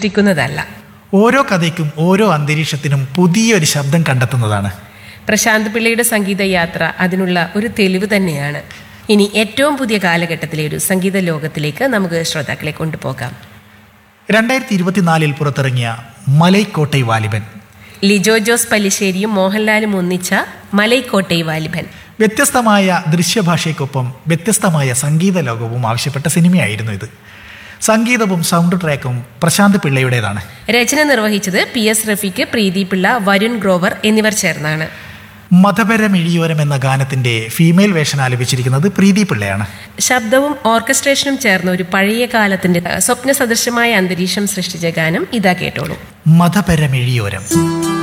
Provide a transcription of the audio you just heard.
സൃഷ്ടിക്കുന്നതല്ല ഓരോ കഥയ്ക്കും ഓരോ അന്തരീക്ഷത്തിനും പുതിയൊരു ശബ്ദം കണ്ടെത്തുന്നതാണ് പ്രശാന്ത് പിള്ളയുടെ സംഗീത യാത്ര അതിനുള്ള ഒരു തെളിവ് തന്നെയാണ് ഇനി ഏറ്റവും പുതിയ കാലഘട്ടത്തിലെ ഒരു സംഗീത ലോകത്തിലേക്ക് നമുക്ക് ശ്രോതാക്കളെ കൊണ്ടുപോകാം രണ്ടായിരത്തി ഇരുപത്തിനാലിൽ പുറത്തിറങ്ങിയ മലൈക്കോട്ടൈ വാലിബൻ ലിജോ ജോസ് പല്ലിശ്ശേരിയും മോഹൻലാലും ഒന്നിച്ച മലൈക്കോട്ടൈ വാലിബൻ വ്യത്യസ്തമായ ദൃശ്യഭാഷയ്ക്കൊപ്പം വ്യത്യസ്തമായ സംഗീത ലോകവും ആവശ്യപ്പെട്ട സിനിമയായിരുന്നു ഇത് സംഗീതവും സൗണ്ട് ട്രാക്കും പ്രശാന്ത് പിള്ളയുടേതാണ് രചന നിർവഹിച്ചത് പി എസ് റഫീഖ് പ്രീതി പിള്ള വരുൺ ഗ്രോവർ എന്നിവർ ചേർന്നാണ് മതപരമിഴിയോരം എന്ന ഗാനത്തിന്റെ ഫീമെയിൽ വേഷൻ ആലപിച്ചിരിക്കുന്നത് പ്രീതി പിള്ളയാണ് ശബ്ദവും ഓർക്കസ്ട്രേഷനും ചേർന്ന ഒരു പഴയ കാലത്തിന്റെ സ്വപ്ന സദൃശമായ അന്തരീക്ഷം സൃഷ്ടിച്ച ഗാനം ഇതാ കേട്ടോളൂ മതപരമിഴിയോരം